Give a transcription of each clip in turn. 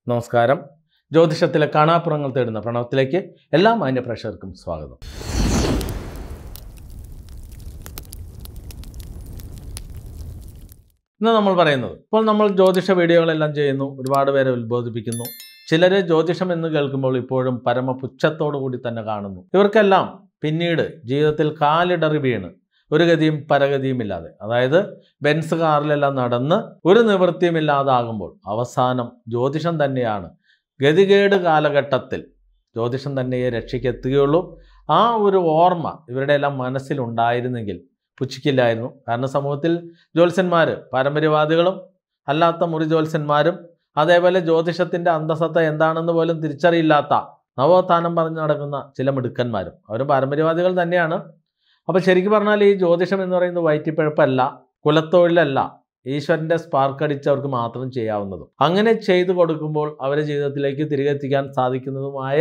നമസ്കാരം ജ്യോതിഷത്തിലെ കാണാപ്പുറങ്ങൾ തേടുന്ന പ്രണവത്തിലേക്ക് എല്ലാ മാന്യ പ്രേക്ഷകർക്കും സ്വാഗതം ഇന്ന് നമ്മൾ പറയുന്നത് ഇപ്പോൾ നമ്മൾ ജ്യോതിഷ വീഡിയോകളെല്ലാം ചെയ്യുന്നു ഒരുപാട് പേരെ ഉത്ബോധിപ്പിക്കുന്നു ചിലരെ ജ്യോതിഷം എന്ന് കേൾക്കുമ്പോൾ ഇപ്പോഴും പരമപുച്ഛത്തോടു കൂടി തന്നെ കാണുന്നു ഇവർക്കെല്ലാം പിന്നീട് ജീവിതത്തിൽ കാലിടറി വീണ് ഒരു ഗതിയും പരഗതിയും ഇല്ലാതെ അതായത് ബെൻസ് കാറിലെല്ലാം നടന്ന് ഒരു നിവൃത്തിയുമില്ലാതാകുമ്പോൾ അവസാനം ജ്യോതിഷം തന്നെയാണ് ഗതികേട് കാലഘട്ടത്തിൽ ജ്യോതിഷം തന്നെയെ രക്ഷയ്ക്കെത്തുകയുള്ളൂ ആ ഒരു ഓർമ്മ ഇവരുടെ എല്ലാം മനസ്സിലുണ്ടായിരുന്നെങ്കിൽ പുച്ഛിക്കില്ലായിരുന്നു കാരണം സമൂഹത്തിൽ ജ്യോത്സ്യന്മാർ പാരമ്പര്യവാദികളും അല്ലാത്ത മുറി ജ്യോത്സ്യന്മാരും അതേപോലെ ജ്യോതിഷത്തിൻ്റെ അന്തസത്ത എന്താണെന്ന് പോലും തിരിച്ചറിയില്ലാത്ത നവോത്ഥാനം പറഞ്ഞു നടക്കുന്ന ചില മിടുക്കന്മാരും അവരും പാരമ്പര്യവാദികൾ തന്നെയാണ് അപ്പോൾ ശരിക്കും പറഞ്ഞാൽ ഈ ജ്യോതിഷം എന്ന് പറയുന്നത് വയറ്റിപ്പിഴപ്പല്ല കുലത്തൊഴിലല്ല ഈശ്വരൻ്റെ സ്പാർക്ക് അടിച്ചവർക്ക് മാത്രം ചെയ്യാവുന്നതും അങ്ങനെ ചെയ്തു കൊടുക്കുമ്പോൾ അവരുടെ ജീവിതത്തിലേക്ക് തിരികെ എത്തിക്കാൻ സാധിക്കുന്നതുമായ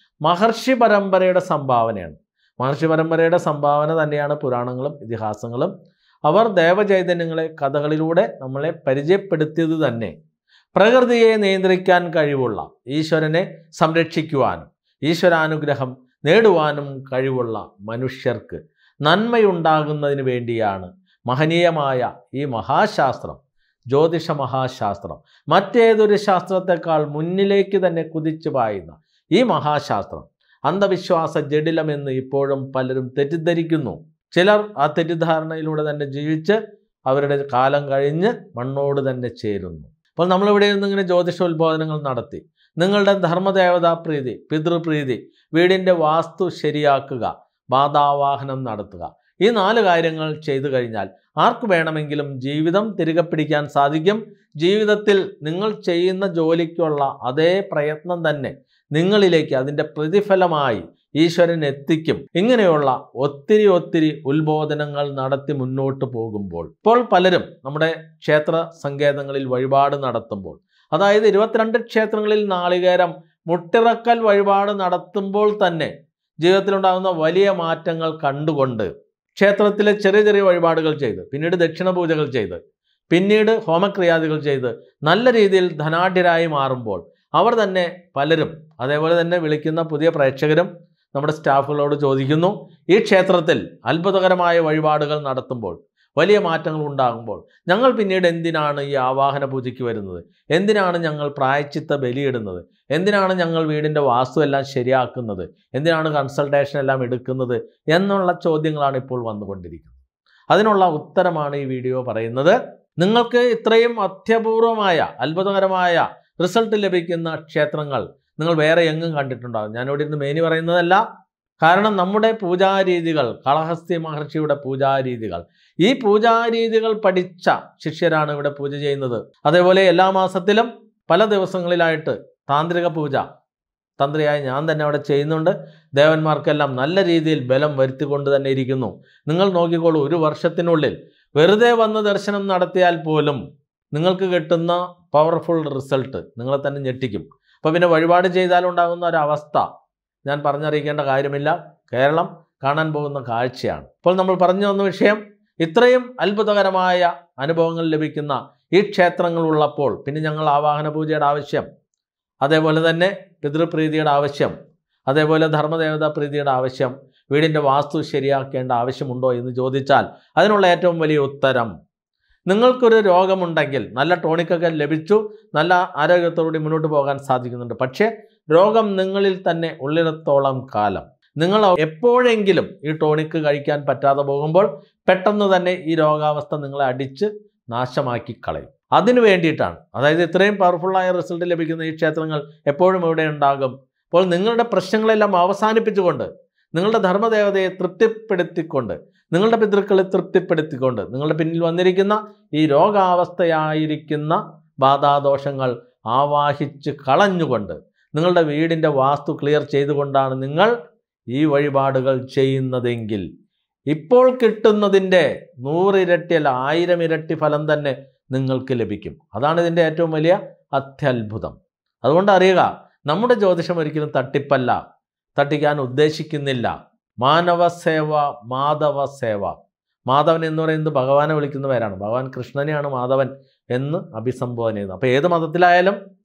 മഹർഷി പരമ്പരയുടെ സംഭാവനയാണ് മഹർഷി പരമ്പരയുടെ സംഭാവന തന്നെയാണ് പുരാണങ്ങളും ഇതിഹാസങ്ങളും അവർ ദേവചൈതന്യങ്ങളെ കഥകളിലൂടെ നമ്മളെ പരിചയപ്പെടുത്തിയത് തന്നെ പ്രകൃതിയെ നിയന്ത്രിക്കാൻ കഴിവുള്ള ഈശ്വരനെ സംരക്ഷിക്കുവാനും ഈശ്വരാനുഗ്രഹം നേടുവാനും കഴിവുള്ള മനുഷ്യർക്ക് നന്മയുണ്ടാകുന്നതിന് വേണ്ടിയാണ് മഹനീയമായ ഈ മഹാശാസ്ത്രം ജ്യോതിഷ മഹാശാസ്ത്രം മറ്റേതൊരു ശാസ്ത്രത്തെക്കാൾ മുന്നിലേക്ക് തന്നെ കുതിച്ചു പായുന്ന ഈ മഹാശാസ്ത്രം അന്ധവിശ്വാസ ജഡിലമെന്ന് ഇപ്പോഴും പലരും തെറ്റിദ്ധരിക്കുന്നു ചിലർ ആ തെറ്റിദ്ധാരണയിലൂടെ തന്നെ ജീവിച്ച് അവരുടെ കാലം കഴിഞ്ഞ് മണ്ണോട് തന്നെ ചേരുന്നു അപ്പോൾ നമ്മളിവിടെ നിന്ന് ഇങ്ങനെ ജ്യോതിഷോത്ബോധനങ്ങൾ നടത്തി നിങ്ങളുടെ ധർമ്മദേവതാ പ്രീതി പിതൃപ്രീതി വീടിൻ്റെ വാസ്തു ശരിയാക്കുക ബാധാവാഹനം നടത്തുക ഈ നാല് കാര്യങ്ങൾ ചെയ്തു കഴിഞ്ഞാൽ ആർക്ക് വേണമെങ്കിലും ജീവിതം തിരികെ പിടിക്കാൻ സാധിക്കും ജീവിതത്തിൽ നിങ്ങൾ ചെയ്യുന്ന ജോലിക്കുള്ള അതേ പ്രയത്നം തന്നെ നിങ്ങളിലേക്ക് അതിൻ്റെ പ്രതിഫലമായി ഈശ്വരൻ എത്തിക്കും ഇങ്ങനെയുള്ള ഒത്തിരി ഒത്തിരി ഉത്ബോധനങ്ങൾ നടത്തി മുന്നോട്ട് പോകുമ്പോൾ ഇപ്പോൾ പലരും നമ്മുടെ ക്ഷേത്ര സങ്കേതങ്ങളിൽ വഴിപാട് നടത്തുമ്പോൾ അതായത് ഇരുപത്തിരണ്ട് ക്ഷേത്രങ്ങളിൽ നാളികേരം മുട്ടിറക്കൽ വഴിപാട് നടത്തുമ്പോൾ തന്നെ ജീവിതത്തിലുണ്ടാകുന്ന വലിയ മാറ്റങ്ങൾ കണ്ടുകൊണ്ട് ക്ഷേത്രത്തിലെ ചെറിയ ചെറിയ വഴിപാടുകൾ ചെയ്ത് പിന്നീട് ദക്ഷിണ പൂജകൾ ചെയ്ത് പിന്നീട് ഹോമക്രിയാദികൾ ചെയ്ത് നല്ല രീതിയിൽ ധനാഢ്യരായി മാറുമ്പോൾ അവർ തന്നെ പലരും അതേപോലെ തന്നെ വിളിക്കുന്ന പുതിയ പ്രേക്ഷകരും നമ്മുടെ സ്റ്റാഫുകളോട് ചോദിക്കുന്നു ഈ ക്ഷേത്രത്തിൽ അത്ഭുതകരമായ വഴിപാടുകൾ നടത്തുമ്പോൾ വലിയ മാറ്റങ്ങൾ ഉണ്ടാകുമ്പോൾ ഞങ്ങൾ പിന്നീട് എന്തിനാണ് ഈ ആവാഹന പൂജയ്ക്ക് വരുന്നത് എന്തിനാണ് ഞങ്ങൾ പ്രായച്ചിത്ത ബലിയിടുന്നത് എന്തിനാണ് ഞങ്ങൾ വീടിൻ്റെ വാസ്തു എല്ലാം ശരിയാക്കുന്നത് എന്തിനാണ് കൺസൾട്ടേഷൻ എല്ലാം എടുക്കുന്നത് എന്നുള്ള ചോദ്യങ്ങളാണ് ഇപ്പോൾ വന്നുകൊണ്ടിരിക്കുന്നത് അതിനുള്ള ഉത്തരമാണ് ഈ വീഡിയോ പറയുന്നത് നിങ്ങൾക്ക് ഇത്രയും അത്യപൂർവമായ അത്ഭുതകരമായ റിസൾട്ട് ലഭിക്കുന്ന ക്ഷേത്രങ്ങൾ നിങ്ങൾ വേറെ എങ്ങും കണ്ടിട്ടുണ്ടാകും ഞാനിവിടെ ഇരുന്ന് മേനി പറയുന്നതല്ല കാരണം നമ്മുടെ പൂജാരീതികൾ കളഹസ്തി മഹർഷിയുടെ പൂജാരീതികൾ ഈ പൂജാരീതികൾ പഠിച്ച ശിഷ്യരാണ് ഇവിടെ പൂജ ചെയ്യുന്നത് അതേപോലെ എല്ലാ മാസത്തിലും പല ദിവസങ്ങളിലായിട്ട് താന്ത്രിക പൂജ തന്ത്രിയായി ഞാൻ തന്നെ അവിടെ ചെയ്യുന്നുണ്ട് ദേവന്മാർക്കെല്ലാം നല്ല രീതിയിൽ ബലം വരുത്തിക്കൊണ്ട് തന്നെ ഇരിക്കുന്നു നിങ്ങൾ നോക്കിക്കോളൂ ഒരു വർഷത്തിനുള്ളിൽ വെറുതെ വന്ന് ദർശനം നടത്തിയാൽ പോലും നിങ്ങൾക്ക് കിട്ടുന്ന പവർഫുൾ റിസൾട്ട് നിങ്ങളെ തന്നെ ഞെട്ടിക്കും അപ്പോൾ പിന്നെ വഴിപാട് ചെയ്താലുണ്ടാകുന്ന ഒരവസ്ഥ ഞാൻ പറഞ്ഞറിയിക്കേണ്ട കാര്യമില്ല കേരളം കാണാൻ പോകുന്ന കാഴ്ചയാണ് ഇപ്പോൾ നമ്മൾ പറഞ്ഞു വന്ന വിഷയം ഇത്രയും അത്ഭുതകരമായ അനുഭവങ്ങൾ ലഭിക്കുന്ന ഈ ക്ഷേത്രങ്ങൾ ഉള്ളപ്പോൾ പിന്നെ ഞങ്ങൾ ആവാഹന പൂജയുടെ ആവശ്യം അതേപോലെ തന്നെ പിതൃപ്രീതിയുടെ ആവശ്യം അതേപോലെ ധർമ്മദേവതാ പ്രീതിയുടെ ആവശ്യം വീടിൻ്റെ വാസ്തു ശരിയാക്കേണ്ട ആവശ്യമുണ്ടോ എന്ന് ചോദിച്ചാൽ അതിനുള്ള ഏറ്റവും വലിയ ഉത്തരം നിങ്ങൾക്കൊരു രോഗമുണ്ടെങ്കിൽ നല്ല ടോണിക്കൊക്കെ ലഭിച്ചു നല്ല ആരോഗ്യത്തോടുകൂടി മുന്നോട്ട് പോകാൻ സാധിക്കുന്നുണ്ട് പക്ഷേ രോഗം നിങ്ങളിൽ തന്നെ ഉള്ളിടത്തോളം കാലം നിങ്ങൾ എപ്പോഴെങ്കിലും ഈ ടോണിക്ക് കഴിക്കാൻ പറ്റാതെ പോകുമ്പോൾ പെട്ടെന്ന് തന്നെ ഈ രോഗാവസ്ഥ നിങ്ങളെ അടിച്ച് നാശമാക്കി കളയും അതിനു വേണ്ടിയിട്ടാണ് അതായത് ഇത്രയും പവർഫുള്ളായ റിസൾട്ട് ലഭിക്കുന്ന ഈ ക്ഷേത്രങ്ങൾ എപ്പോഴും ഇവിടെ ഉണ്ടാകും അപ്പോൾ നിങ്ങളുടെ പ്രശ്നങ്ങളെല്ലാം അവസാനിപ്പിച്ചുകൊണ്ട് നിങ്ങളുടെ ധർമ്മദേവതയെ തൃപ്തിപ്പെടുത്തിക്കൊണ്ട് നിങ്ങളുടെ പിതൃക്കളെ തൃപ്തിപ്പെടുത്തിക്കൊണ്ട് നിങ്ങളുടെ പിന്നിൽ വന്നിരിക്കുന്ന ഈ രോഗാവസ്ഥയായിരിക്കുന്ന ബാധാദോഷങ്ങൾ ആവാഹിച്ച് കളഞ്ഞുകൊണ്ട് നിങ്ങളുടെ വീടിൻ്റെ വാസ്തു ക്ലിയർ ചെയ്തുകൊണ്ടാണ് നിങ്ങൾ ഈ വഴിപാടുകൾ ചെയ്യുന്നതെങ്കിൽ ഇപ്പോൾ കിട്ടുന്നതിൻ്റെ നൂറിരട്ടി അല്ല ആയിരം ഇരട്ടി ഫലം തന്നെ നിങ്ങൾക്ക് ലഭിക്കും അതാണ് ഇതിൻ്റെ ഏറ്റവും വലിയ അത്യത്ഭുതം അതുകൊണ്ട് അറിയുക നമ്മുടെ ജ്യോതിഷം ഒരിക്കലും തട്ടിപ്പല്ല തട്ടിക്കാൻ ഉദ്ദേശിക്കുന്നില്ല മാനവ സേവ മാധവ സേവ മാധവൻ എന്ന് പറയുന്നത് ഭഗവാനെ വിളിക്കുന്ന പേരാണ് ഭഗവാൻ കൃഷ്ണനെയാണ് മാധവൻ എന്ന് അഭിസംബോധന ചെയ്യുന്നത് അപ്പോൾ ഏത് മതത്തിലായാലും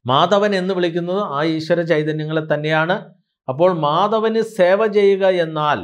മാധവൻ എന്ന് വിളിക്കുന്നത് ആ ഈശ്വര ചൈതന്യങ്ങളെ തന്നെയാണ് അപ്പോൾ മാധവന് സേവ ചെയ്യുക എന്നാൽ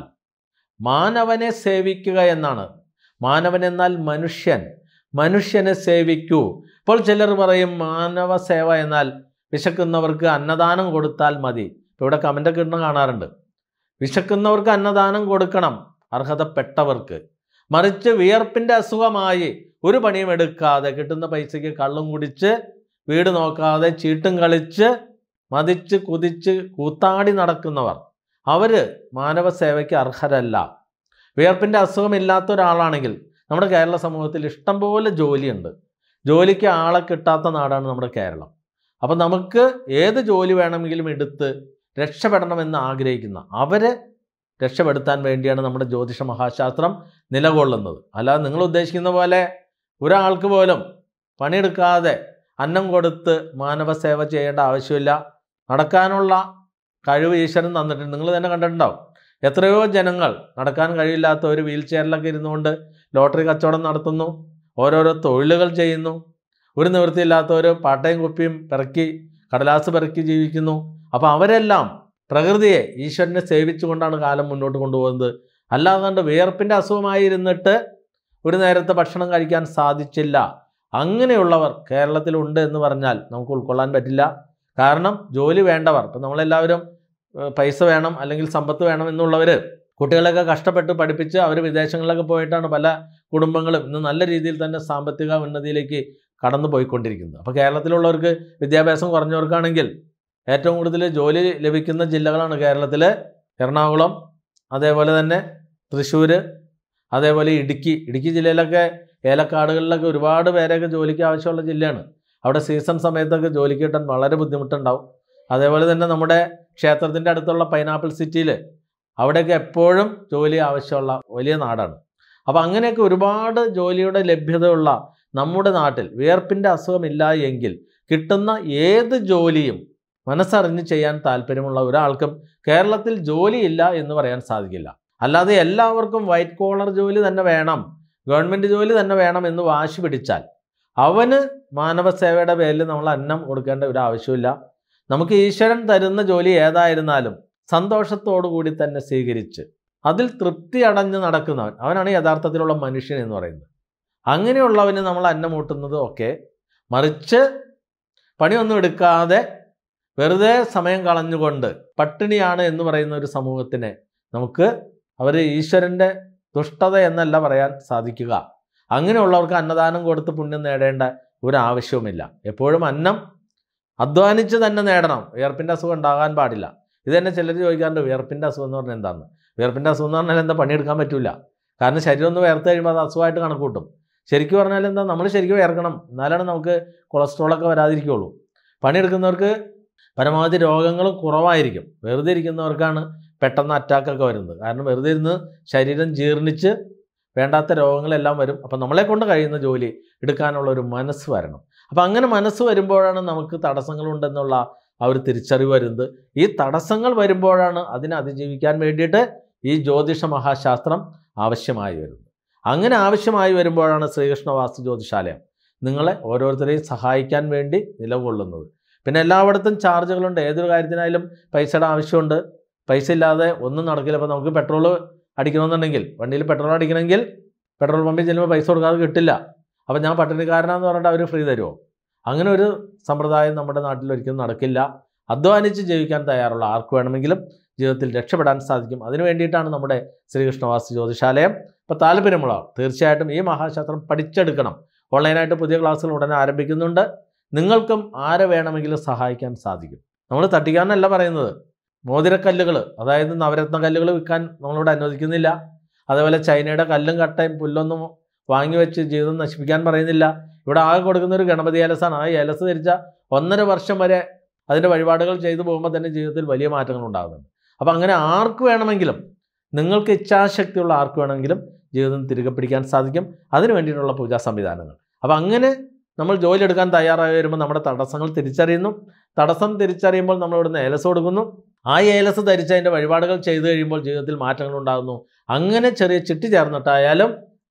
മാനവനെ സേവിക്കുക എന്നാണ് മാനവൻ എന്നാൽ മനുഷ്യൻ മനുഷ്യനെ സേവിക്കൂ ഇപ്പോൾ ചിലർ പറയും മാനവ സേവ എന്നാൽ വിശക്കുന്നവർക്ക് അന്നദാനം കൊടുത്താൽ മതി ഇപ്പോൾ ഇവിടെ കമൻ്റൊക്കെ ഇടുന്ന കാണാറുണ്ട് വിശക്കുന്നവർക്ക് അന്നദാനം കൊടുക്കണം അർഹതപ്പെട്ടവർക്ക് മറിച്ച് വിയർപ്പിൻ്റെ അസുഖമായി ഒരു പണിയും എടുക്കാതെ കിട്ടുന്ന പൈസയ്ക്ക് കള്ളും കുടിച്ച് വീട് നോക്കാതെ ചീട്ടും കളിച്ച് മതിച്ച് കുതിച്ച് കൂത്താടി നടക്കുന്നവർ അവർ മാനവ സേവയ്ക്ക് അർഹരല്ല വിയർപ്പിൻ്റെ അസുഖമില്ലാത്ത ഒരാളാണെങ്കിൽ നമ്മുടെ കേരള സമൂഹത്തിൽ ഇഷ്ടംപോലെ ജോലിയുണ്ട് ജോലിക്ക് ആളെ കിട്ടാത്ത നാടാണ് നമ്മുടെ കേരളം അപ്പം നമുക്ക് ഏത് ജോലി വേണമെങ്കിലും എടുത്ത് രക്ഷപ്പെടണമെന്ന് ആഗ്രഹിക്കുന്ന അവരെ രക്ഷപ്പെടുത്താൻ വേണ്ടിയാണ് നമ്മുടെ ജ്യോതിഷ മഹാശാസ്ത്രം നിലകൊള്ളുന്നത് അല്ലാതെ നിങ്ങൾ ഉദ്ദേശിക്കുന്ന പോലെ ഒരാൾക്ക് പോലും പണിയെടുക്കാതെ അന്നം കൊടുത്ത് മാനവ സേവ ചെയ്യേണ്ട ആവശ്യമില്ല നടക്കാനുള്ള കഴിവ് ഈശ്വരൻ തന്നിട്ടുണ്ട് നിങ്ങൾ തന്നെ കണ്ടിട്ടുണ്ടാവും എത്രയോ ജനങ്ങൾ നടക്കാൻ കഴിയില്ലാത്ത ഒരു വീൽ ചെയറിലൊക്കെ ഇരുന്നുകൊണ്ട് ലോട്ടറി കച്ചവടം നടത്തുന്നു ഓരോരോ തൊഴിലുകൾ ചെയ്യുന്നു ഒരു നിവൃത്തിയില്ലാത്തവർ പാട്ടയും കുപ്പിയും പിറക്കി കടലാസ് പിറക്കി ജീവിക്കുന്നു അപ്പോൾ അവരെല്ലാം പ്രകൃതിയെ ഈശ്വരനെ സേവിച്ചുകൊണ്ടാണ് കാലം മുന്നോട്ട് കൊണ്ടുപോകുന്നത് അല്ലാതെ കണ്ട് വിയർപ്പിൻ്റെ അസുഖമായിരുന്നിട്ട് ഒരു നേരത്തെ ഭക്ഷണം കഴിക്കാൻ സാധിച്ചില്ല അങ്ങനെയുള്ളവർ കേരളത്തിലുണ്ട് എന്ന് പറഞ്ഞാൽ നമുക്ക് ഉൾക്കൊള്ളാൻ പറ്റില്ല കാരണം ജോലി വേണ്ടവർ ഇപ്പം നമ്മളെല്ലാവരും ഏഹ്, പൈസ വേണം അല്ലെങ്കിൽ സമ്പത്ത് വേണം എന്നുള്ളവർ കുട്ടികളെയൊക്കെ കഷ്ടപ്പെട്ട് പഠിപ്പിച്ച് അവർ വിദേശങ്ങളിലൊക്കെ പോയിട്ടാണ് പല കുടുംബങ്ങളും ഇന്ന് നല്ല രീതിയിൽ തന്നെ സാമ്പത്തിക ഉന്നതിയിലേക്ക് കടന്നു പോയിക്കൊണ്ടിരിക്കുന്നത് അപ്പോൾ കേരളത്തിലുള്ളവർക്ക് വിദ്യാഭ്യാസം കുറഞ്ഞവർക്കാണെങ്കിൽ ഏറ്റവും കൂടുതൽ ജോലി ലഭിക്കുന്ന ജില്ലകളാണ് കേരളത്തിൽ എറണാകുളം അതേപോലെ തന്നെ തൃശ്ശൂർ അതേപോലെ ഇടുക്കി ഇടുക്കി ജില്ലയിലൊക്കെ ഏലക്കാടുകളിലൊക്കെ ഒരുപാട് പേരെയൊക്കെ ജോലിക്ക് ആവശ്യമുള്ള ജില്ലയാണ് അവിടെ സീസൺ സമയത്തൊക്കെ ജോലിക്ക് കിട്ടാൻ വളരെ ബുദ്ധിമുട്ടുണ്ടാവും അതേപോലെ തന്നെ നമ്മുടെ ക്ഷേത്രത്തിൻ്റെ അടുത്തുള്ള പൈനാപ്പിൾ സിറ്റിയിൽ അവിടെയൊക്കെ എപ്പോഴും ജോലി ആവശ്യമുള്ള വലിയ നാടാണ് അപ്പോൾ അങ്ങനെയൊക്കെ ഒരുപാട് ജോലിയുടെ ലഭ്യതയുള്ള നമ്മുടെ നാട്ടിൽ വിയർപ്പിൻ്റെ അസുഖമില്ല എങ്കിൽ കിട്ടുന്ന ഏത് ജോലിയും മനസ്സറിഞ്ഞ് ചെയ്യാൻ താല്പര്യമുള്ള ഒരാൾക്കും കേരളത്തിൽ ജോലിയില്ല എന്ന് പറയാൻ സാധിക്കില്ല അല്ലാതെ എല്ലാവർക്കും വൈറ്റ് കോളർ ജോലി തന്നെ വേണം ഗവൺമെൻറ് ജോലി തന്നെ വേണം എന്ന് വാശി പിടിച്ചാൽ അവന് മാനവ സേവയുടെ പേരിൽ നമ്മൾ അന്നം കൊടുക്കേണ്ട ഒരു ആവശ്യമില്ല നമുക്ക് ഈശ്വരൻ തരുന്ന ജോലി ഏതായിരുന്നാലും സന്തോഷത്തോടു കൂടി തന്നെ സ്വീകരിച്ച് അതിൽ തൃപ്തി അടഞ്ഞ് നടക്കുന്നവൻ അവനാണ് യഥാർത്ഥത്തിലുള്ള മനുഷ്യൻ എന്ന് പറയുന്നത് അങ്ങനെയുള്ളവന് നമ്മൾ അന്നം ഊട്ടുന്നത് ഒക്കെ മറിച്ച് പണിയൊന്നും എടുക്കാതെ വെറുതെ സമയം കളഞ്ഞുകൊണ്ട് പട്ടിണിയാണ് എന്ന് പറയുന്ന ഒരു സമൂഹത്തിനെ നമുക്ക് അവർ ഈശ്വരൻ്റെ ദുഷ്ടത എന്നല്ല പറയാൻ സാധിക്കുക അങ്ങനെയുള്ളവർക്ക് അന്നദാനം കൊടുത്ത് പുണ്യം നേടേണ്ട ഒരു ആവശ്യവുമില്ല എപ്പോഴും അന്നം അധ്വാനിച്ച് തന്നെ നേടണം വിയർപ്പിൻ്റെ അസുഖം ഉണ്ടാകാൻ പാടില്ല ഇത് തന്നെ ചിലർ ചോദിക്കാറുണ്ട് വിയർപ്പിൻ്റെ അസുഖം എന്ന് പറഞ്ഞാൽ എന്താണ് വിയർപ്പിൻ്റെ അസുഖം എന്ന് പറഞ്ഞാൽ എന്താ പണിയെടുക്കാൻ പറ്റില്ല കാരണം ശരീരം ഒന്ന് വിയർത്ത് കഴിയുമ്പോൾ അത് അസുഖമായിട്ട് കണക്ക് കൂട്ടും ശരിക്കും പറഞ്ഞാൽ എന്താ നമ്മൾ ശരിക്കും വിയർക്കണം എന്നാലാണ് നമുക്ക് കൊളസ്ട്രോളൊക്കെ വരാതിരിക്കുകയുള്ളൂ പണിയെടുക്കുന്നവർക്ക് പരമാവധി രോഗങ്ങൾ കുറവായിരിക്കും വെറുതെ ഇരിക്കുന്നവർക്കാണ് പെട്ടെന്ന് അറ്റാക്കൊക്കെ വരുന്നത് കാരണം വെറുതെ ഇരുന്ന് ശരീരം ജീർണിച്ച് വേണ്ടാത്ത രോഗങ്ങളെല്ലാം വരും അപ്പം നമ്മളെ കൊണ്ട് കഴിയുന്ന ജോലി എടുക്കാനുള്ള ഒരു മനസ്സ് വരണം അപ്പം അങ്ങനെ മനസ്സ് വരുമ്പോഴാണ് നമുക്ക് തടസ്സങ്ങളുണ്ടെന്നുള്ള ആ ഒരു തിരിച്ചറിവ് വരുന്നത് ഈ തടസ്സങ്ങൾ വരുമ്പോഴാണ് അതിനെ അതിജീവിക്കാൻ വേണ്ടിയിട്ട് ഈ ജ്യോതിഷ മഹാശാസ്ത്രം ആവശ്യമായി വരുന്നത് അങ്ങനെ ആവശ്യമായി വരുമ്പോഴാണ് ശ്രീകൃഷ്ണ വാസ്തു ജ്യോതിഷാലയം നിങ്ങളെ ഓരോരുത്തരെയും സഹായിക്കാൻ വേണ്ടി നിലകൊള്ളുന്നത് പിന്നെ എല്ലായിടത്തും ചാർജുകളുണ്ട് ഏതൊരു കാര്യത്തിനായാലും പൈസയുടെ ആവശ്യമുണ്ട് പൈസ ഇല്ലാതെ ഒന്നും നടക്കില്ല അപ്പോൾ നമുക്ക് പെട്രോൾ അടിക്കണമെന്നുണ്ടെങ്കിൽ വണ്ടിയിൽ പെട്രോൾ അടിക്കണമെങ്കിൽ പെട്രോൾ പമ്പിൽ ചെല്ലുമ്പോൾ പൈസ കൊടുക്കാതെ കിട്ടില്ല അപ്പോൾ ഞാൻ പട്ടിണിക്കാരനാന്ന് പറഞ്ഞിട്ട് അവർ ഫ്രീ തരുമോ അങ്ങനെ ഒരു സമ്പ്രദായം നമ്മുടെ നാട്ടിൽ ഒരിക്കലും നടക്കില്ല അധ്വാനിച്ച് ജീവിക്കാൻ തയ്യാറുള്ള ആർക്ക് വേണമെങ്കിലും ജീവിതത്തിൽ രക്ഷപ്പെടാൻ സാധിക്കും അതിനു വേണ്ടിയിട്ടാണ് നമ്മുടെ ശ്രീകൃഷ്ണവാസ്തു ജ്യോതിഷാലയം ഇപ്പോൾ താല്പര്യമുള്ളവർ തീർച്ചയായിട്ടും ഈ മഹാശാസ്ത്രം പഠിച്ചെടുക്കണം ഓൺലൈനായിട്ട് പുതിയ ക്ലാസ്സുകൾ ഉടനെ ആരംഭിക്കുന്നുണ്ട് നിങ്ങൾക്കും ആരെ വേണമെങ്കിലും സഹായിക്കാൻ സാധിക്കും നമ്മൾ തട്ടിക്കാനല്ല പറയുന്നത് മോതിരക്കല്ലുകൾ അതായത് നവരത്ന കല്ലുകൾ വിൽക്കാൻ നമ്മളിവിടെ അനുവദിക്കുന്നില്ല അതേപോലെ ചൈനയുടെ കല്ലും കട്ടയും പുല്ലൊന്നും വാങ്ങി വെച്ച് ജീവിതം നശിപ്പിക്കാൻ പറയുന്നില്ല ഇവിടെ ആകെ കൊടുക്കുന്ന ഒരു ഗണപതി ഏലസാണ് ആ ഏലസ് ധരിച്ച ഒന്നര വർഷം വരെ അതിൻ്റെ വഴിപാടുകൾ ചെയ്തു പോകുമ്പോൾ തന്നെ ജീവിതത്തിൽ വലിയ മാറ്റങ്ങൾ ഉണ്ടാകുന്നുണ്ട് അപ്പോൾ അങ്ങനെ ആർക്ക് വേണമെങ്കിലും നിങ്ങൾക്ക് ഇച്ഛാശക്തിയുള്ള ആർക്ക് വേണമെങ്കിലും ജീവിതം തിരികെ പിടിക്കാൻ സാധിക്കും അതിന് വേണ്ടിയിട്ടുള്ള പൂജാ സംവിധാനങ്ങൾ അപ്പോൾ അങ്ങനെ നമ്മൾ ജോലി എടുക്കാൻ തയ്യാറായി വരുമ്പോൾ നമ്മുടെ തടസ്സങ്ങൾ തിരിച്ചറിയുന്നു തടസ്സം തിരിച്ചറിയുമ്പോൾ നമ്മൾ ഇവിടുന്ന് ഏലസ് കൊടുക്കുന്നു ആ ഏലസ് ധരിച്ച് അതിൻ്റെ വഴിപാടുകൾ ചെയ്തു കഴിയുമ്പോൾ ജീവിതത്തിൽ മാറ്റങ്ങൾ ഉണ്ടാകുന്നു അങ്ങനെ ചെറിയ ചിട്ടി ചേർന്നിട്ടായാലും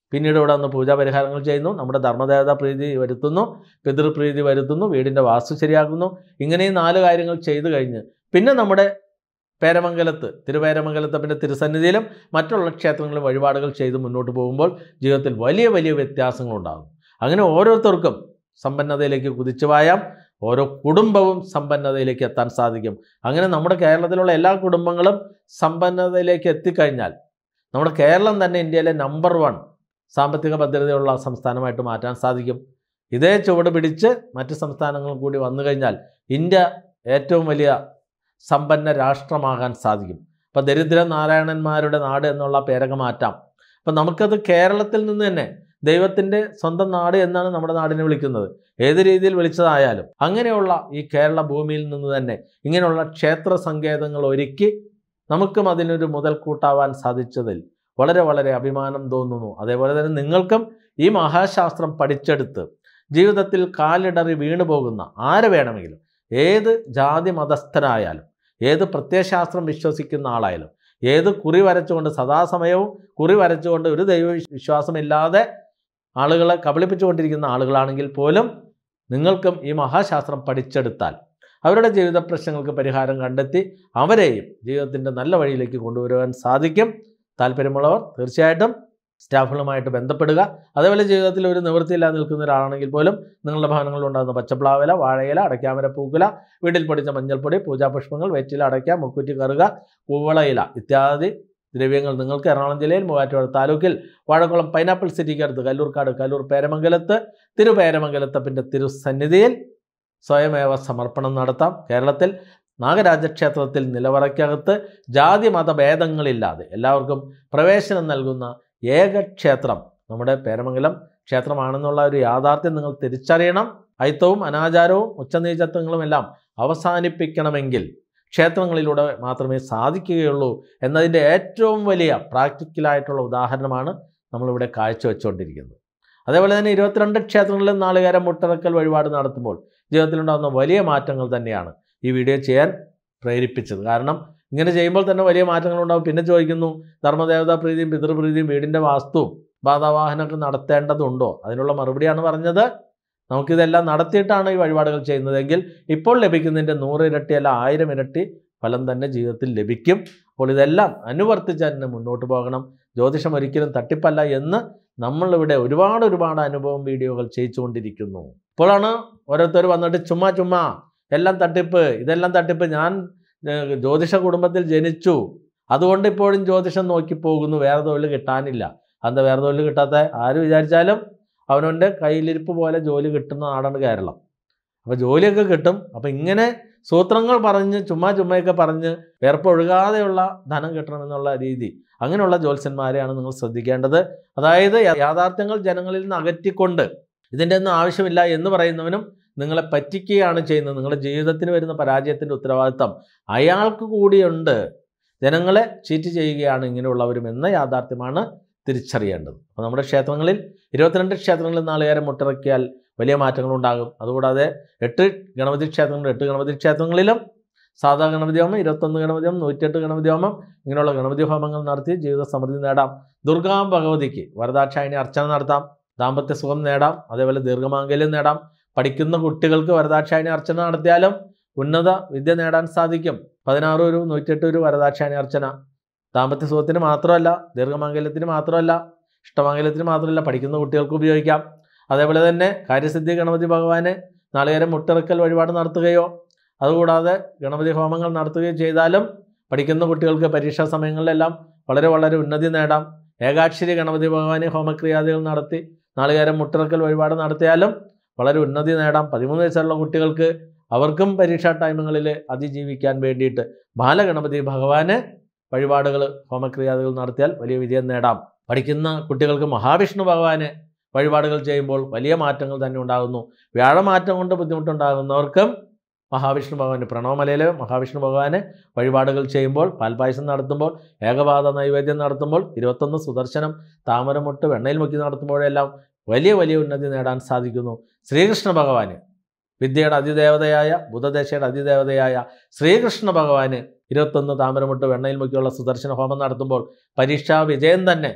പിന്നീട് ഇവിടെ വന്ന് പൂജാ പരിഹാരങ്ങൾ ചെയ്യുന്നു നമ്മുടെ ധർമ്മദേവത പ്രീതി വരുത്തുന്നു പിതൃപ്രീതി വരുത്തുന്നു വീടിൻ്റെ വാസ്തു ശരിയാക്കുന്നു ഇങ്ങനെ ഈ നാല് കാര്യങ്ങൾ ചെയ്തു കഴിഞ്ഞ് പിന്നെ നമ്മുടെ പേരമംഗലത്ത് തിരുവേരമംഗലത്തപ്പൻ്റെ തിരുസന്നിധിയിലും മറ്റുള്ള ക്ഷേത്രങ്ങളിലും വഴിപാടുകൾ ചെയ്ത് മുന്നോട്ട് പോകുമ്പോൾ ജീവിതത്തിൽ വലിയ വലിയ വ്യത്യാസങ്ങളുണ്ടാകും അങ്ങനെ ഓരോരുത്തർക്കും സമ്പന്നതയിലേക്ക് കുതിച്ചു പായാം ഓരോ കുടുംബവും സമ്പന്നതയിലേക്ക് എത്താൻ സാധിക്കും അങ്ങനെ നമ്മുടെ കേരളത്തിലുള്ള എല്ലാ കുടുംബങ്ങളും സമ്പന്നതയിലേക്ക് എത്തിക്കഴിഞ്ഞാൽ നമ്മുടെ കേരളം തന്നെ ഇന്ത്യയിലെ നമ്പർ വൺ സാമ്പത്തിക ഭദ്രതയുള്ള സംസ്ഥാനമായിട്ട് മാറ്റാൻ സാധിക്കും ഇതേ ചുവട് പിടിച്ച് മറ്റ് സംസ്ഥാനങ്ങളും കൂടി വന്നു കഴിഞ്ഞാൽ ഇന്ത്യ ഏറ്റവും വലിയ സമ്പന്ന രാഷ്ട്രമാകാൻ സാധിക്കും അപ്പോൾ ദരിദ്ര നാരായണന്മാരുടെ നാട് എന്നുള്ള പേരൊക്കെ മാറ്റാം അപ്പം നമുക്കത് കേരളത്തിൽ നിന്ന് തന്നെ ദൈവത്തിൻ്റെ സ്വന്തം നാട് എന്നാണ് നമ്മുടെ നാടിനെ വിളിക്കുന്നത് ഏത് രീതിയിൽ വിളിച്ചതായാലും അങ്ങനെയുള്ള ഈ കേരള ഭൂമിയിൽ നിന്ന് തന്നെ ഇങ്ങനെയുള്ള ക്ഷേത്ര സങ്കേതങ്ങൾ ഒരുക്കി നമുക്കും അതിനൊരു മുതൽക്കൂട്ടാവാൻ സാധിച്ചതിൽ വളരെ വളരെ അഭിമാനം തോന്നുന്നു അതേപോലെ തന്നെ നിങ്ങൾക്കും ഈ മഹാശാസ്ത്രം പഠിച്ചെടുത്ത് ജീവിതത്തിൽ കാലിടറി വീണു പോകുന്ന ആര് വേണമെങ്കിലും ഏത് ജാതി മതസ്ഥരായാലും ഏത് പ്രത്യയശാസ്ത്രം വിശ്വസിക്കുന്ന ആളായാലും ഏത് കുറി വരച്ചുകൊണ്ട് സദാസമയവും കുറി വരച്ചുകൊണ്ട് ഒരു ദൈവ വിശ്വാസമില്ലാതെ ആളുകളെ കബളിപ്പിച്ചുകൊണ്ടിരിക്കുന്ന ആളുകളാണെങ്കിൽ പോലും നിങ്ങൾക്കും ഈ മഹാശാസ്ത്രം പഠിച്ചെടുത്താൽ അവരുടെ ജീവിത പ്രശ്നങ്ങൾക്ക് പരിഹാരം കണ്ടെത്തി അവരെയും ജീവിതത്തിൻ്റെ നല്ല വഴിയിലേക്ക് കൊണ്ടുവരുവാൻ സാധിക്കും താല്പര്യമുള്ളവർ തീർച്ചയായിട്ടും സ്റ്റാഫുകളുമായിട്ട് ബന്ധപ്പെടുക അതേപോലെ ജീവിതത്തിൽ ഒരു നിവൃത്തിയില്ലാതെ നിൽക്കുന്ന ഒരാളാണെങ്കിൽ പോലും നിങ്ങളുടെ ഭവനങ്ങളിൽ ഉണ്ടാകുന്ന പച്ചപ്ലാവില വാഴയില അടയ്ക്കാമര പൂക്കുല വീട്ടിൽ പൊടിച്ച മഞ്ഞൾപ്പൊടി പൂജാപുഷ്പങ്ങൾ വെറ്റില അടയ്ക്ക മുക്കുറ്റി കറുക കൂവളയില ഇത്യാദി ദ്രവ്യങ്ങൾ നിങ്ങൾക്ക് എറണാകുളം ജില്ലയിൽ മൂവാറ്റുപുഴ താലൂക്കിൽ വാഴക്കുളം പൈനാപ്പിൾ സിറ്റിക്ക് അടുത്ത് കല്ലൂർക്കാട് കല്ലൂർ പേരമംഗലത്ത് തിരുപേരമംഗലത്തപ്പിൻ്റെ തിരുസന്നിധിയിൽ സ്വയമേവ സമർപ്പണം നടത്താം കേരളത്തിൽ നാഗരാജക്ഷേത്രത്തിൽ നിലവറയ്ക്കകത്ത് ജാതി മതഭേദങ്ങളില്ലാതെ എല്ലാവർക്കും പ്രവേശനം നൽകുന്ന ഏക ക്ഷേത്രം നമ്മുടെ പേരമംഗലം ക്ഷേത്രമാണെന്നുള്ള ഒരു യാഥാർത്ഥ്യം നിങ്ങൾ തിരിച്ചറിയണം അയിത്തവും അനാചാരവും ഉച്ചനീചത്വങ്ങളും എല്ലാം അവസാനിപ്പിക്കണമെങ്കിൽ ക്ഷേത്രങ്ങളിലൂടെ മാത്രമേ സാധിക്കുകയുള്ളൂ എന്നതിൻ്റെ ഏറ്റവും വലിയ പ്രാക്ടിക്കലായിട്ടുള്ള ഉദാഹരണമാണ് നമ്മളിവിടെ കാഴ്ചവെച്ചുകൊണ്ടിരിക്കുന്നത് അതേപോലെ തന്നെ ഇരുപത്തിരണ്ട് ക്ഷേത്രങ്ങളിലും നാളികേരം മുട്ടറക്കൽ വഴിപാട് നടത്തുമ്പോൾ ജീവിതത്തിലുണ്ടാകുന്ന വലിയ മാറ്റങ്ങൾ തന്നെയാണ് ഈ വീഡിയോ ചെയ്യാൻ പ്രേരിപ്പിച്ചത് കാരണം ഇങ്ങനെ ചെയ്യുമ്പോൾ തന്നെ വലിയ മാറ്റങ്ങളുണ്ടാകും പിന്നെ ചോദിക്കുന്നു ധർമ്മദേവതാ പ്രീതിയും പിതൃപ്രീതിയും വീടിൻ്റെ വാസ്തുവും ബാധാവാഹനമൊക്കെ നടത്തേണ്ടതുണ്ടോ അതിനുള്ള മറുപടിയാണ് പറഞ്ഞത് നമുക്കിതെല്ലാം നടത്തിയിട്ടാണ് ഈ വഴിപാടുകൾ ചെയ്യുന്നതെങ്കിൽ ഇപ്പോൾ ലഭിക്കുന്നതിൻ്റെ നൂറ് ഇരട്ടി അല്ല ആയിരം ഇരട്ടി ഫലം തന്നെ ജീവിതത്തിൽ ലഭിക്കും അപ്പോൾ ഇതെല്ലാം അനുവർത്തിച്ച് തന്നെ മുന്നോട്ട് പോകണം ജ്യോതിഷം ഒരിക്കലും തട്ടിപ്പല്ല എന്ന് നമ്മളിവിടെ ഒരുപാട് ഒരുപാട് അനുഭവം വീഡിയോകൾ ചെയ്യിച്ചുകൊണ്ടിരിക്കുന്നു ഇപ്പോഴാണ് ഓരോരുത്തർ വന്നിട്ട് ചുമ്മാ ചുമ്മാ എല്ലാം തട്ടിപ്പ് ഇതെല്ലാം തട്ടിപ്പ് ഞാൻ ഏഹ്, ജ്യോതിഷ കുടുംബത്തിൽ ജനിച്ചു അതുകൊണ്ട് ഇപ്പോഴും ജ്യോതിഷം നോക്കി പോകുന്നു വേറെ തൊഴിൽ കിട്ടാനില്ല അന്ത വേറെ തൊഴിൽ കിട്ടാത്ത ആര് വിചാരിച്ചാലും അവനവൻ്റെ കയ്യിലിരിപ്പ് പോലെ ജോലി കിട്ടുന്ന നാടാണ് കേരളം അപ്പോൾ ജോലിയൊക്കെ കിട്ടും അപ്പോൾ ഇങ്ങനെ സൂത്രങ്ങൾ പറഞ്ഞ് ചുമ്മാ ചുമ്മയൊക്കെ പറഞ്ഞ് വേർപ്പൊഴുകാതെയുള്ള ധനം കിട്ടണമെന്നുള്ള രീതി അങ്ങനെയുള്ള ജ്യോത്സ്യന്മാരെയാണ് നിങ്ങൾ ശ്രദ്ധിക്കേണ്ടത് അതായത് യാ- യാഥാർത്ഥ്യങ്ങൾ ജനങ്ങളിൽ നിന്ന് അകറ്റിക്കൊണ്ട് ഇതിൻ്റെ ഒന്നും ആവശ്യമില്ല എന്ന് പറയുന്നവനും നിങ്ങളെ പറ്റിക്കുകയാണ് ചെയ്യുന്നത് നിങ്ങളുടെ ജീവിതത്തിന് വരുന്ന പരാജയത്തിൻ്റെ ഉത്തരവാദിത്തം അയാൾക്ക് കൂടിയുണ്ട് ജനങ്ങളെ ചീറ്റ് ചെയ്യുകയാണ് ഇങ്ങനെയുള്ളവരും എന്ന യാഥാർത്ഥ്യമാണ് തിരിച്ചറിയേണ്ടത് അപ്പോൾ നമ്മുടെ ക്ഷേത്രങ്ങളിൽ ഇരുപത്തിരണ്ട് ക്ഷേത്രങ്ങളിൽ നാളുകാരെ മുട്ടിറക്കിയാൽ വലിയ മാറ്റങ്ങളുണ്ടാകും അതുകൂടാതെ എട്ട് ഗണപതി ക്ഷേത്രങ്ങൾ എട്ട് ഗണപതി ക്ഷേത്രങ്ങളിലും സാധാ ഗണപതി ഹോമം ഇരുപത്തൊന്ന് ഗണപതി ഹോമം നൂറ്റിയെട്ട് ഗണപതി ഹോമം ഇങ്ങനെയുള്ള ഗണപതി ഹോമങ്ങൾ നടത്തി ജീവിത സമൃദ്ധി നേടാം ദുർഗാ ഭഗവതിക്ക് വരദാക്ഷായണി അർച്ചന നടത്താം ദാമ്പത്യ സുഖം നേടാം അതേപോലെ ദീർഘമാംഗല്യം നേടാം പഠിക്കുന്ന കുട്ടികൾക്ക് വരദാക്ഷായണി അർച്ചന നടത്തിയാലും ഉന്നത വിദ്യ നേടാൻ സാധിക്കും പതിനാറ് ഒരു നൂറ്റിയെട്ട് ഒരു വരദാക്ഷായണി അർച്ചന ദാമ്പത്യ സുഖത്തിന് മാത്രമല്ല ദീർഘമാംഗല്യത്തിന് മാത്രമല്ല ഇഷ്ടമാംഗല്യത്തിന് മാത്രമല്ല പഠിക്കുന്ന കുട്ടികൾക്ക് ഉപയോഗിക്കാം അതേപോലെ തന്നെ കാര്യസിദ്ധി ഗണപതി ഭഗവാന് നാളികേരം മുട്ടിറക്കൽ വഴിപാട് നടത്തുകയോ അതുകൂടാതെ ഗണപതി ഹോമങ്ങൾ നടത്തുകയോ ചെയ്താലും പഠിക്കുന്ന കുട്ടികൾക്ക് പരീക്ഷാ സമയങ്ങളിലെല്ലാം വളരെ വളരെ ഉന്നതി നേടാം ഏകാക്ഷരി ഗണപതി ഭഗവാന് ഹോമക്രിയാദികൾ നടത്തി നാളികേരം മുട്ടിറക്കൽ വഴിപാട് നടത്തിയാലും വളരെ ഉന്നതി നേടാം പതിമൂന്ന് വയസ്സുള്ള കുട്ടികൾക്ക് അവർക്കും പരീക്ഷാ ടൈമുകളിൽ അതിജീവിക്കാൻ വേണ്ടിയിട്ട് ബാലഗണപതി ഭഗവാന് വഴിപാടുകൾ ഹോമക്രിയാദികൾ നടത്തിയാൽ വലിയ വിജയം നേടാം പഠിക്കുന്ന കുട്ടികൾക്ക് മഹാവിഷ്ണു ഭഗവാന് വഴിപാടുകൾ ചെയ്യുമ്പോൾ വലിയ മാറ്റങ്ങൾ തന്നെ ഉണ്ടാകുന്നു വ്യാഴമാറ്റം കൊണ്ട് ബുദ്ധിമുട്ടുണ്ടാകുന്നവർക്കും മഹാവിഷ്ണു ഭഗവാന് പ്രണവമലയിലെ മഹാവിഷ്ണു ഭഗവാന് വഴിപാടുകൾ ചെയ്യുമ്പോൾ പാൽപ്പായസം നടത്തുമ്പോൾ ഏകപാത നൈവേദ്യം നടത്തുമ്പോൾ ഇരുപത്തൊന്ന് സുദർശനം താമരമുട്ട് വെണ്ണയിൽ മുക്കി നടത്തുമ്പോഴെല്ലാം വലിയ വലിയ ഉന്നതി നേടാൻ സാധിക്കുന്നു ശ്രീകൃഷ്ണ ഭഗവാന് വിദ്യയുടെ അതിദേവതയായ ബുധദേശയുടെ അതിദേവതയായ ശ്രീകൃഷ്ണ ഭഗവാന് ഇരുപത്തൊന്ന് താമരമുട്ട് വെണ്ണയിൽ മുക്കിയുള്ള സുദർശന ഹോമം നടത്തുമ്പോൾ പരീക്ഷാ വിജയം തന്നെ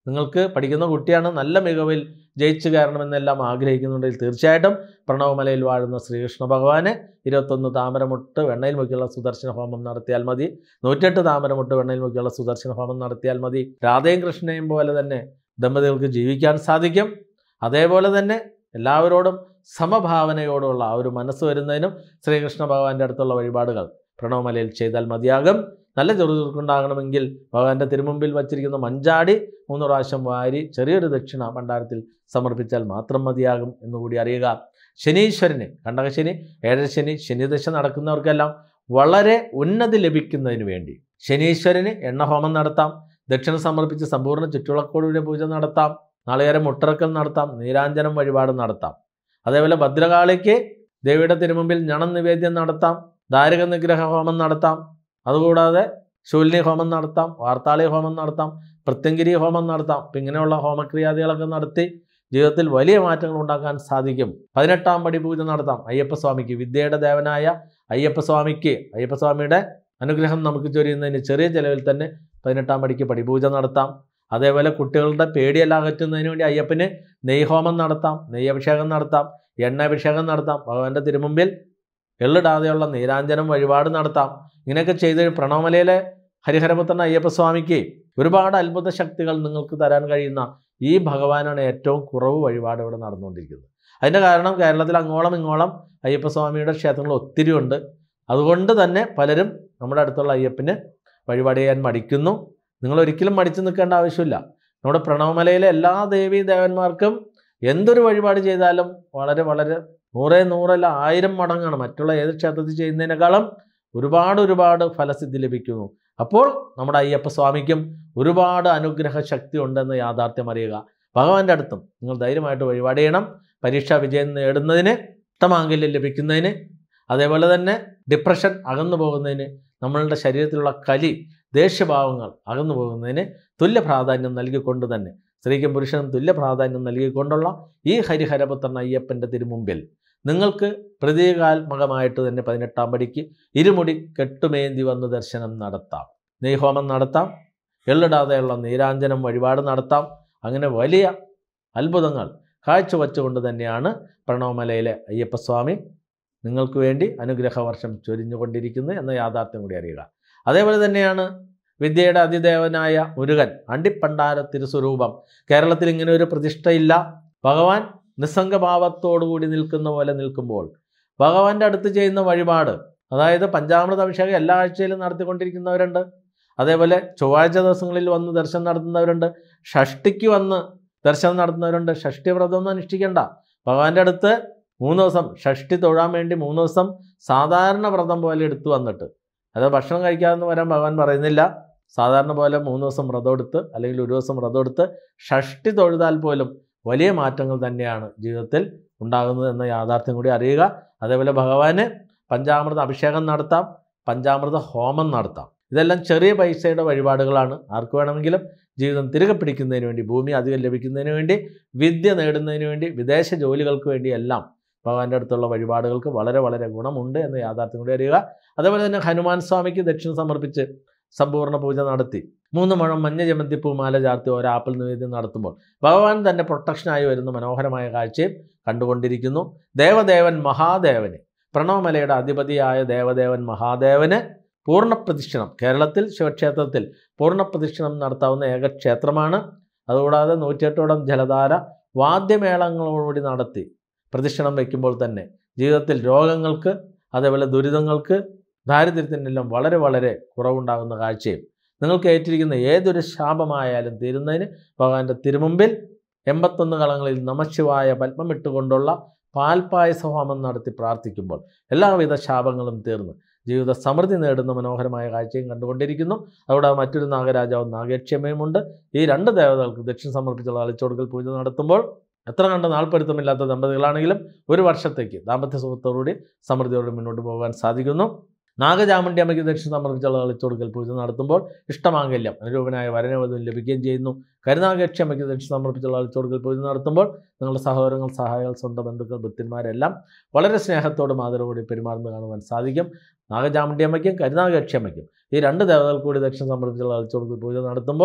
നിങ്ങൾക്ക് പഠിക്കുന്ന കുട്ടിയാണ് നല്ല മികവിൽ ജയിച്ചു കയറണമെന്നെല്ലാം ആഗ്രഹിക്കുന്നുണ്ടെങ്കിൽ തീർച്ചയായിട്ടും പ്രണവമലയിൽ വാഴുന്ന ശ്രീകൃഷ്ണ ഭഗവാനെ ഇരുപത്തൊന്ന് താമരമുട്ട് വെണ്ണയിൽ മുക്കിയുള്ള സുദർശന ഹോമം നടത്തിയാൽ മതി നൂറ്റെട്ട് താമരമുട്ട് വെണ്ണയിൽ മുക്കിയുള്ള സുദർശന ഹോമം നടത്തിയാൽ മതി രാധയും കൃഷ്ണയും പോലെ തന്നെ ദമ്പതികൾക്ക് ജീവിക്കാൻ സാധിക്കും അതേപോലെ തന്നെ എല്ലാവരോടും സമഭാവനയോടുള്ള ആ ഒരു മനസ്സ് വരുന്നതിനും ശ്രീകൃഷ്ണ ഭഗവാന്റെ അടുത്തുള്ള വഴിപാടുകൾ പ്രണവമലയിൽ ചെയ്താൽ മതിയാകും നല്ല ചെറുചുറുക്കുണ്ടാകണമെങ്കിൽ ഭഗവാന്റെ തിരുമുമ്പിൽ വച്ചിരിക്കുന്ന മഞ്ചാടി മൂന്ന് പ്രാവശ്യം വാരി ചെറിയൊരു ദക്ഷിണ ഭണ്ഡാരത്തിൽ സമർപ്പിച്ചാൽ മാത്രം മതിയാകും എന്നുകൂടി അറിയുക ശനീശ്വരന് കണ്ടകശനി ഏഴരശനി ശനിദശ നടക്കുന്നവർക്കെല്ലാം വളരെ ഉന്നതി ലഭിക്കുന്നതിന് വേണ്ടി ശനീശ്വരന് എണ്ണഹോമം നടത്താം ദക്ഷിണ സമർപ്പിച്ച് സമ്പൂർണ്ണ ചുറ്റുളക്കോടുകൂടിയ പൂജ നടത്താം നാളികേരം മുട്ടിറക്കൽ നടത്താം നീരാഞ്ജനം വഴിപാട് നടത്താം അതേപോലെ ഭദ്രകാളിക്ക് ദേവിയുടെ തിരുമുമ്പിൽ ഞണം നിവേദ്യം നടത്താം ദാരിക നിഗ്രഹ ഹോമം നടത്താം അതുകൂടാതെ ശൂലിനി ഹോമം നടത്താം വാർത്താളി ഹോമം നടത്താം പ്രത്യങ്കിരി ഹോമം നടത്താം അപ്പം ഇങ്ങനെയുള്ള ഹോമക്രിയാദികളൊക്കെ നടത്തി ജീവിതത്തിൽ വലിയ മാറ്റങ്ങൾ ഉണ്ടാക്കാൻ സാധിക്കും പതിനെട്ടാം പടി പൂജ നടത്താം അയ്യപ്പസ്വാമിക്ക് വിദ്യയുടെ ദേവനായ അയ്യപ്പസ്വാമിക്ക് അയ്യപ്പസ്വാമിയുടെ അനുഗ്രഹം നമുക്ക് ചൊരിയുന്നതിന് ചെറിയ ചെലവിൽ തന്നെ പതിനെട്ടാം പടിക്ക് പടിപൂജ നടത്താം അതേപോലെ കുട്ടികളുടെ പേടിയെല്ലാം അകറ്റുന്നതിന് വേണ്ടി അയ്യപ്പന് നെയ്ഹോമം നടത്താം നെയ്യഭിഷേകം നടത്താം എണ്ണാഭിഷേകം നടത്താം ഭഗവാന്റെ തിരുമുമ്പിൽ എള്ളിടാതെയുള്ള നീരാഞ്ജനം വഴിപാട് നടത്താം ഇങ്ങനെയൊക്കെ ചെയ്ത് പ്രണവമലയിലെ ഹരിഹരപുത്രൻ അയ്യപ്പസ്വാമിക്ക് ഒരുപാട് അത്ഭുത ശക്തികൾ നിങ്ങൾക്ക് തരാൻ കഴിയുന്ന ഈ ഭഗവാനാണ് ഏറ്റവും കുറവ് വഴിപാട് ഇവിടെ നടന്നുകൊണ്ടിരിക്കുന്നത് അതിൻ്റെ കാരണം കേരളത്തിൽ അങ്ങോളം ഇങ്ങോളം അയ്യപ്പസ്വാമിയുടെ ക്ഷേത്രങ്ങൾ ഒത്തിരി ഉണ്ട് അതുകൊണ്ട് തന്നെ പലരും നമ്മുടെ അടുത്തുള്ള അയ്യപ്പന് വഴിപാട് ചെയ്യാൻ മടിക്കുന്നു നിങ്ങൾ ഒരിക്കലും മടിച്ചു നിൽക്കേണ്ട ആവശ്യമില്ല നമ്മുടെ പ്രണവമലയിലെ എല്ലാ ദേവീ ദേവന്മാർക്കും എന്തൊരു വഴിപാട് ചെയ്താലും വളരെ വളരെ നൂറേ നൂറല്ല ആയിരം മടങ്ങാണ് മറ്റുള്ള ഏത് ക്ഷേത്രത്തിൽ ചെയ്യുന്നതിനേക്കാളും ഒരുപാട് ഒരുപാട് ഫലസിദ്ധി ലഭിക്കുന്നു അപ്പോൾ നമ്മുടെ അയ്യപ്പ സ്വാമിക്കും ഒരുപാട് അനുഗ്രഹ ശക്തി ഉണ്ടെന്ന് യാഥാർത്ഥ്യം അറിയുക ഭഗവാന്റെ അടുത്തും നിങ്ങൾ ധൈര്യമായിട്ട് വഴിപാട് ചെയ്യണം പരീക്ഷാ വിജയം നേടുന്നതിന് ഇഷ്ടമാംഗല്യം ലഭിക്കുന്നതിന് അതേപോലെ തന്നെ ഡിപ്രഷൻ അകന്നു പോകുന്നതിന് നമ്മളുടെ ശരീരത്തിലുള്ള കലി ദേഷ്യഭാവങ്ങൾ അകന്നു പോകുന്നതിന് തുല്യ പ്രാധാന്യം നൽകിക്കൊണ്ട് തന്നെ സ്ത്രീക്കും പുരുഷനും തുല്യ പ്രാധാന്യം നൽകിക്കൊണ്ടുള്ള ഈ ഹരിഹരപുത്രൻ അയ്യപ്പൻ്റെ തിരുമുമ്പിൽ നിങ്ങൾക്ക് പ്രതീകാത്മകമായിട്ട് തന്നെ പതിനെട്ടാം പടിക്ക് ഇരുമുടി കെട്ടുമേന്തി വന്ന് ദർശനം നടത്താം നെയ്ഹോമം നടത്താം എള്ളിടാതെയുള്ള നീരാഞ്ജനം വഴിപാട് നടത്താം അങ്ങനെ വലിയ അത്ഭുതങ്ങൾ കാഴ്ചവെച്ചുകൊണ്ട് തന്നെയാണ് പ്രണവമലയിലെ അയ്യപ്പസ്വാമി നിങ്ങൾക്ക് വേണ്ടി അനുഗ്രഹവർഷം ചൊരിഞ്ഞുകൊണ്ടിരിക്കുന്നത് എന്ന യാഥാർത്ഥ്യം കൂടി അറിയുക അതേപോലെ തന്നെയാണ് വിദ്യയുടെ അതിദേവനായ മുരുകൻ അണ്ടിപ്പണ്ടാര തിരുസ്വരൂപം കേരളത്തിൽ ഇങ്ങനെ ഒരു പ്രതിഷ്ഠയില്ല ഭഗവാൻ നിസ്സംഗഭാവത്തോടുകൂടി നിൽക്കുന്ന പോലെ നിൽക്കുമ്പോൾ ഭഗവാന്റെ അടുത്ത് ചെയ്യുന്ന വഴിപാട് അതായത് പഞ്ചാമൃത അഭിഷേകം എല്ലാ ആഴ്ചയിലും നടത്തിക്കൊണ്ടിരിക്കുന്നവരുണ്ട് അതേപോലെ ചൊവ്വാഴ്ച ദിവസങ്ങളിൽ വന്ന് ദർശനം നടത്തുന്നവരുണ്ട് ഷഷ്ടിക്ക് വന്ന് ദർശനം നടത്തുന്നവരുണ്ട് ഷഷ്ടി വ്രതമൊന്നും അനുഷ്ഠിക്കേണ്ട ഭഗവാന്റെ അടുത്ത് മൂന്ന് ദിവസം ഷഷ്ടി തൊഴാൻ വേണ്ടി മൂന്ന് ദിവസം സാധാരണ വ്രതം പോലെ എടുത്തു വന്നിട്ട് അത് ഭക്ഷണം കഴിക്കാമെന്ന് വരാൻ ഭഗവാൻ പറയുന്നില്ല സാധാരണ പോലെ മൂന്ന് ദിവസം വ്രതം എടുത്ത് അല്ലെങ്കിൽ ഒരു ദിവസം വ്രതം എടുത്ത് ഷഷ്ടി തൊഴുതാൽ പോലും വലിയ മാറ്റങ്ങൾ തന്നെയാണ് ജീവിതത്തിൽ ഉണ്ടാകുന്നത് എന്ന യാഥാർത്ഥ്യം കൂടി അറിയുക അതേപോലെ ഭഗവാന് പഞ്ചാമൃത അഭിഷേകം നടത്താം പഞ്ചാമൃത ഹോമം നടത്താം ഇതെല്ലാം ചെറിയ പൈസയുടെ വഴിപാടുകളാണ് ആർക്ക് വേണമെങ്കിലും ജീവിതം തിരികെ പിടിക്കുന്നതിന് വേണ്ടി ഭൂമി അധികം ലഭിക്കുന്നതിന് വേണ്ടി വിദ്യ നേടുന്നതിന് വേണ്ടി വിദേശ ജോലികൾക്ക് വേണ്ടി എല്ലാം ഭഗവാന്റെ അടുത്തുള്ള വഴിപാടുകൾക്ക് വളരെ വളരെ ഗുണമുണ്ട് എന്ന യാഥാർത്ഥ്യം കൂടി അറിയുക അതേപോലെ തന്നെ ഹനുമാൻ സ്വാമിക്ക് ദക്ഷിണ സമർപ്പിച്ച് സമ്പൂർണ്ണ പൂജ നടത്തി മൂന്ന് മുഴം മഞ്ഞ ജമന്തി പൂമാല ചാർത്തി ഒരു ആപ്പിൾ നിവേദ്യം നടത്തുമ്പോൾ ഭഗവാൻ തന്നെ പ്രൊട്ടക്ഷനായി വരുന്ന മനോഹരമായ കാഴ്ചയും കണ്ടുകൊണ്ടിരിക്കുന്നു ദേവദേവൻ മഹാദേവന് പ്രണവമലയുടെ അധിപതിയായ ദേവദേവൻ മഹാദേവന് പൂർണ്ണ പ്രദക്ഷിണം കേരളത്തിൽ ശിവക്ഷേത്രത്തിൽ പൂർണ്ണ പ്രദക്ഷിണം നടത്താവുന്ന ഏക ക്ഷേത്രമാണ് അതുകൂടാതെ നൂറ്റിയെട്ടോളം ജലധാര വാദ്യമേളങ്ങളോടുകൂടി നടത്തി പ്രദക്ഷിണം വയ്ക്കുമ്പോൾ തന്നെ ജീവിതത്തിൽ രോഗങ്ങൾക്ക് അതേപോലെ ദുരിതങ്ങൾക്ക് ദാരിദ്ര്യത്തിനെല്ലാം വളരെ വളരെ കുറവുണ്ടാകുന്ന കാഴ്ചയും നിങ്ങൾക്ക് ഏറ്റിരിക്കുന്ന ഏതൊരു ശാപമായാലും തീരുന്നതിന് ഭഗവാന്റെ തിരുമുമ്പിൽ എൺപത്തൊന്ന് കളങ്ങളിൽ നമശിവായ പത്മമിട്ടുകൊണ്ടുള്ള പാൽപായസ ഹോമം നടത്തി പ്രാർത്ഥിക്കുമ്പോൾ എല്ലാവിധ ശാപങ്ങളും തീർന്ന് ജീവിത സമൃദ്ധി നേടുന്ന മനോഹരമായ കാഴ്ചയും കണ്ടുകൊണ്ടിരിക്കുന്നു അവിടെ മറ്റൊരു നാഗരാജാവും നാഗക്ഷമയുമുണ്ട് ഈ രണ്ട് ദേവതകൾക്ക് ദക്ഷിണ സമർപ്പിച്ചുള്ള അളിച്ചോടുക്കൽ പൂജ നടത്തുമ്പോൾ എത്ര കണ്ട നാൾപ്പൊരുത്തമില്ലാത്ത ദമ്പതികളാണെങ്കിലും ഒരു വർഷത്തേക്ക് ദാമ്പത്യ സുഖത്തോടുകൂടി സമൃദ്ധിയോടെ മുന്നോട്ട് പോകാൻ സാധിക്കുന്നു നാഗചാമുണ്ടി അമ്മയ്ക്ക് ദക്ഷിണ സമർപ്പിച്ചുള്ള കളിച്ചൊടുക്കൽ പൂജ നടത്തുമ്പോൾ ഇഷ്ടമാംഗല്യം അനുരൂപനായ വരനവധുവും ലഭിക്കുകയും ചെയ്യുന്നു കരുനാഗക്ഷി അമ്മയ്ക്ക് ദക്ഷിണ സമർപ്പിച്ചുള്ള കളിച്ചൊടുക്കൽ പൂജ നടത്തുമ്പോൾ നിങ്ങളുടെ സഹോദരങ്ങൾ സഹായികൾ സ്വന്തം ബന്ധുക്കൾ ഭൃത്യന്മാരെല്ലാം വളരെ സ്നേഹത്തോടും ആദരവോടെ പെരുമാറുന്നത് കാണുവാൻ സാധിക്കും നാഗചാമുണ്ടി അമ്മയ്ക്കും കരുനാഗക്ഷി അമ്മയ്ക്കും ഈ രണ്ട് ദേവതകൾ കൂടി ദക്ഷിണ സമർപ്പിച്ചുള്ള കളിച്ചൊടുക്കൽ പൂജ നടത്തുമ്പോൾ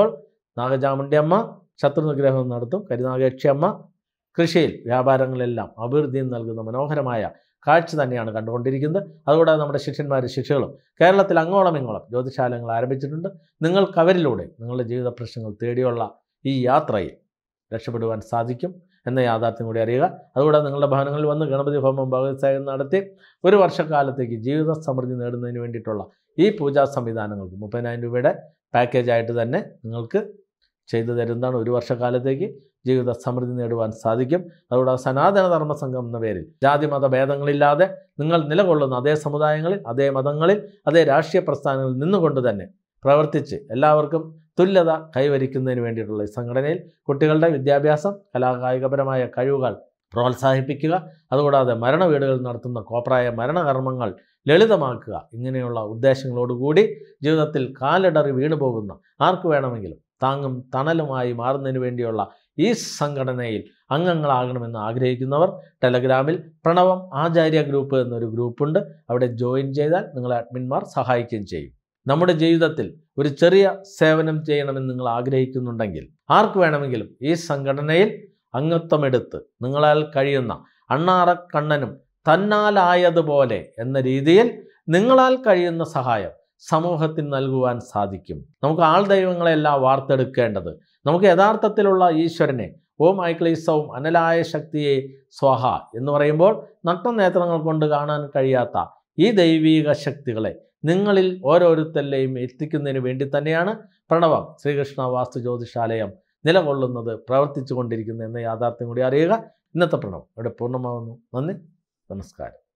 നാഗചാമുണ്ടി അമ്മ ശത്രുനിഗ്രഹം നടത്തും കരുനാഗേക്ഷി അമ്മ കൃഷിയിൽ വ്യാപാരങ്ങളെല്ലാം അഭിവൃദ്ധിയും നൽകുന്ന മനോഹരമായ കാഴ്ച തന്നെയാണ് കണ്ടുകൊണ്ടിരിക്കുന്നത് അതുകൂടാതെ നമ്മുടെ ശിഷ്യന്മാർ ശിക്ഷകളും കേരളത്തിൽ അങ്ങോളം ഇങ്ങോളം ജ്യോതിശാലങ്ങൾ ആരംഭിച്ചിട്ടുണ്ട് നിങ്ങൾക്ക് അവരിലൂടെ നിങ്ങളുടെ ജീവിത പ്രശ്നങ്ങൾ തേടിയുള്ള ഈ യാത്രയിൽ രക്ഷപ്പെടുവാൻ സാധിക്കും എന്ന യാഥാർത്ഥ്യം കൂടി അറിയുക അതുകൂടാതെ നിങ്ങളുടെ ഭവനങ്ങളിൽ വന്ന് ഗണപതി ഹോമം ഭഗവത്സായം നടത്തി ഒരു വർഷക്കാലത്തേക്ക് ജീവിത സമൃദ്ധി നേടുന്നതിന് വേണ്ടിയിട്ടുള്ള ഈ പൂജാ സംവിധാനങ്ങൾക്ക് മുപ്പതിനായിരം രൂപയുടെ പാക്കേജായിട്ട് തന്നെ നിങ്ങൾക്ക് ചെയ്തു തരുന്നതാണ് ഒരു വർഷക്കാലത്തേക്ക് ജീവിത സമൃദ്ധി നേടുവാൻ സാധിക്കും അതുകൂടാതെ സനാതന ധർമ്മ സംഘം എന്ന പേരിൽ ജാതി മത ഭേദങ്ങളില്ലാതെ നിങ്ങൾ നിലകൊള്ളുന്ന അതേ സമുദായങ്ങളിൽ അതേ മതങ്ങളിൽ അതേ രാഷ്ട്രീയ പ്രസ്ഥാനങ്ങളിൽ നിന്നുകൊണ്ട് തന്നെ പ്രവർത്തിച്ച് എല്ലാവർക്കും തുല്യത കൈവരിക്കുന്നതിന് വേണ്ടിയിട്ടുള്ള ഈ സംഘടനയിൽ കുട്ടികളുടെ വിദ്യാഭ്യാസം കലാകായികപരമായ കഴിവുകൾ പ്രോത്സാഹിപ്പിക്കുക അതുകൂടാതെ മരണ വീടുകളിൽ നടത്തുന്ന കോപ്രായ മരണകർമ്മങ്ങൾ ലളിതമാക്കുക ഇങ്ങനെയുള്ള ഉദ്ദേശങ്ങളോടുകൂടി ജീവിതത്തിൽ കാലിടറി വീണു പോകുന്ന ആർക്ക് വേണമെങ്കിലും താങ്ങും തണലുമായി മാറുന്നതിന് വേണ്ടിയുള്ള ഈ സംഘടനയിൽ അംഗങ്ങളാകണമെന്ന് ആഗ്രഹിക്കുന്നവർ ടെലഗ്രാമിൽ പ്രണവം ആചാര്യ ഗ്രൂപ്പ് എന്നൊരു ഗ്രൂപ്പുണ്ട് അവിടെ ജോയിൻ ചെയ്താൽ നിങ്ങളെ അഡ്മിന്മാർ സഹായിക്കുകയും ചെയ്യും നമ്മുടെ ജീവിതത്തിൽ ഒരു ചെറിയ സേവനം ചെയ്യണമെന്ന് നിങ്ങൾ ആഗ്രഹിക്കുന്നുണ്ടെങ്കിൽ ആർക്ക് വേണമെങ്കിലും ഈ സംഘടനയിൽ അംഗത്വമെടുത്ത് നിങ്ങളാൽ കഴിയുന്ന അണ്ണാറക്കണ്ണനും തന്നാലായതുപോലെ എന്ന രീതിയിൽ നിങ്ങളാൽ കഴിയുന്ന സഹായം സമൂഹത്തിന് നൽകുവാൻ സാധിക്കും നമുക്ക് ആൾ ദൈവങ്ങളെല്ലാം വാർത്തെടുക്കേണ്ടത് നമുക്ക് യഥാർത്ഥത്തിലുള്ള ഈശ്വരനെ ഓം ഐക്ലീസവും അനലായ ശക്തിയെ സ്വഹ എന്ന് പറയുമ്പോൾ നഗ്നനേത്രങ്ങൾ കൊണ്ട് കാണാൻ കഴിയാത്ത ഈ ദൈവീക ശക്തികളെ നിങ്ങളിൽ ഓരോരുത്തരിലെയും എത്തിക്കുന്നതിന് വേണ്ടി തന്നെയാണ് പ്രണവം ശ്രീകൃഷ്ണ വാസ്തു ജ്യോതിഷാലയം നിലകൊള്ളുന്നത് പ്രവർത്തിച്ചു കൊണ്ടിരിക്കുന്നത് എന്ന യാഥാർത്ഥ്യം കൂടി അറിയുക ഇന്നത്തെ പ്രണവം ഇവിടെ പൂർണ്ണമാകുന്നു നന്ദി നമസ്കാരം